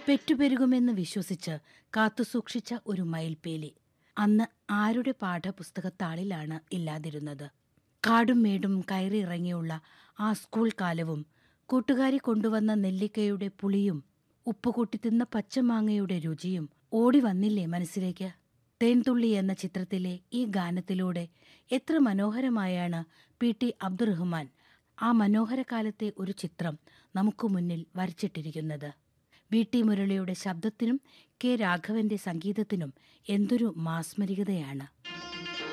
പെറ്റുപെരുകുമെന്ന് വിശ്വസിച്ച് കാത്തുസൂക്ഷിച്ച ഒരു മയിൽപേലി അന്ന് ആരുടെ പാഠപുസ്തകത്താളിലാണ് ഇല്ലാതിരുന്നത് കാടും മേടും കയറി ഇറങ്ങിയുള്ള ആ സ്കൂൾ കാലവും കൂട്ടുകാരി കൊണ്ടുവന്ന നെല്ലിക്കയുടെ പുളിയും ഉപ്പുകൂട്ടി തിന്ന പച്ചമാങ്ങയുടെ രുചിയും ഓടി വന്നില്ലേ മനസ്സിലേക്ക് തേൻതുള്ളി എന്ന ചിത്രത്തിലെ ഈ ഗാനത്തിലൂടെ എത്ര മനോഹരമായാണ് പി ടി അബ്ദുറഹ്മാൻ ആ മനോഹര കാലത്തെ ഒരു ചിത്രം നമുക്ക് മുന്നിൽ വരച്ചിട്ടിരിക്കുന്നത് വി ടി മുരളിയുടെ ശബ്ദത്തിനും കെ രാഘവന്റെ സംഗീതത്തിനും എന്തൊരു മാസ്മരികതയാണ്